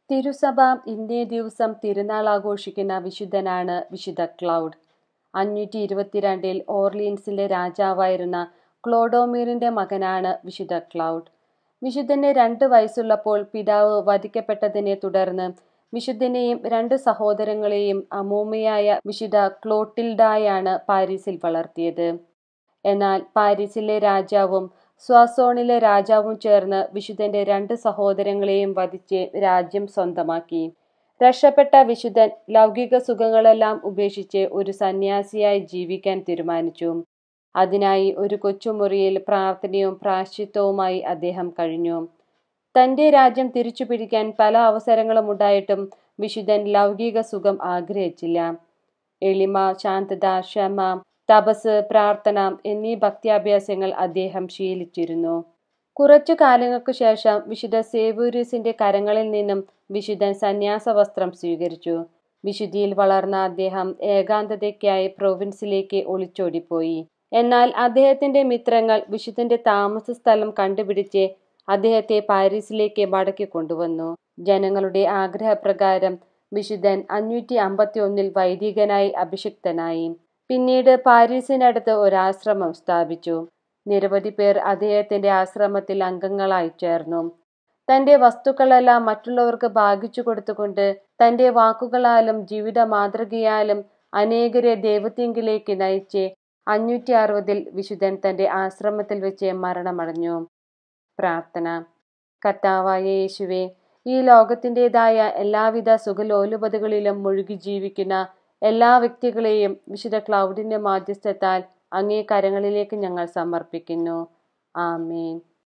തിരുസഭ ഇന്നേ ദിവസം തിരുനാൾ ആഘോഷിക്കുന്ന വിശുദ്ധനാണ് വിശുദ്ധ ക്ലൗഡ് അഞ്ഞൂറ്റി ഇരുപത്തിരണ്ടിൽ ഓർലീൻസിലെ രാജാവായിരുന്ന ക്ലോഡോമീറിന്റെ മകനാണ് വിശുദ്ധ ക്ലൗഡ് വിശുദ്ധന് രണ്ട് വയസ്സുള്ളപ്പോൾ പിതാവ് വധിക്കപ്പെട്ടതിനെ തുടർന്ന് വിശുദ്ധനെയും രണ്ട് സഹോദരങ്ങളെയും അമൂമ്മയായ വിശുദ്ധ ക്ലോട്ടിൽഡായാണ് പാരീസിൽ വളർത്തിയത് എന്നാൽ പാരീസിലെ രാജാവും സ്വാസോണിലെ രാജാവും ചേർന്ന് വിശുദ്ധന്റെ രണ്ട് സഹോദരങ്ങളെയും വധിച്ച് രാജ്യം സ്വന്തമാക്കി രക്ഷപ്പെട്ട വിശുദ്ധൻ ലൗകിക സുഖങ്ങളെല്ലാം ഉപേക്ഷിച്ച് ഒരു സന്യാസിയായി ജീവിക്കാൻ തീരുമാനിച്ചു അതിനായി ഒരു കൊച്ചുമുറിയിൽ പ്രാർത്ഥനയും പ്രാശ്ചിത്വവുമായി അദ്ദേഹം കഴിഞ്ഞു തന്റെ രാജ്യം തിരിച്ചു പിടിക്കാൻ പല അവസരങ്ങളും ഉണ്ടായിട്ടും വിശുദ്ധൻ ലൗകിക സുഖം ആഗ്രഹിച്ചില്ല എളിമ ശാന്തത ക്ഷമ തപസ് പ്രാർത്ഥന എന്നീ ഭക്ത്യാഭ്യാസങ്ങൾ അദ്ദേഹം ശീലിച്ചിരുന്നു കുറച്ചു കാലങ്ങൾക്കു ശേഷം വിശുദ്ധ സേവൂരിസിന്റെ കരങ്ങളിൽ നിന്നും വിശുദ്ധൻ സന്യാസ വസ്ത്രം സ്വീകരിച്ചു വിശുദ്ധിയിൽ വളർന്ന അദ്ദേഹം ഏകാന്തതയ്ക്കായി പ്രൊവിൻസിലേക്ക് ഒളിച്ചോടിപ്പോയി എന്നാൽ അദ്ദേഹത്തിന്റെ മിത്രങ്ങൾ വിശുദ്ധന്റെ താമസ സ്ഥലം കണ്ടുപിടിച്ച് അദ്ദേഹത്തെ പാരീസിലേക്ക് മടക്കി കൊണ്ടുവന്നു ജനങ്ങളുടെ ആഗ്രഹപ്രകാരം വിശുദ്ധൻ അഞ്ഞൂറ്റി അമ്പത്തി ഒന്നിൽ വൈദികനായി അഭിഷിക്തനായി പിന്നീട് പാരീസിനടുത്ത് ഒരു ആശ്രമം സ്ഥാപിച്ചു നിരവധി പേർ അദ്ദേഹത്തിന്റെ ആശ്രമത്തിൽ അംഗങ്ങളായി ചേർന്നു തന്റെ വസ്തുക്കളെല്ലാം മറ്റുള്ളവർക്ക് ഭാഗിച്ചു കൊടുത്തുകൊണ്ട് തന്റെ വാക്കുകളാലും ജീവിത മാതൃകയാലും അനേകരെ ദൈവത്തിങ്കിലേക്ക് നയിച്ച് അഞ്ഞൂറ്റി അറുപതിൽ വിശുദ്ധൻ തന്റെ ആശ്രമത്തിൽ വെച്ച് മരണമടഞ്ഞു പ്രാർത്ഥന കർത്താവായ യേശുവെ ഈ ലോകത്തിൻ്റെതായ എല്ലാവിധ സുഖലോലുപതകളിലും മുഴുകി ജീവിക്കുന്ന എല്ലാ വ്യക്തികളെയും വിശുദ്ധ ക്ലൗഡിന്റെ മാധ്യസ്ഥത്താൽ അങ്ങേ കരങ്ങളിലേക്ക് ഞങ്ങൾ സമർപ്പിക്കുന്നു ആമേൻ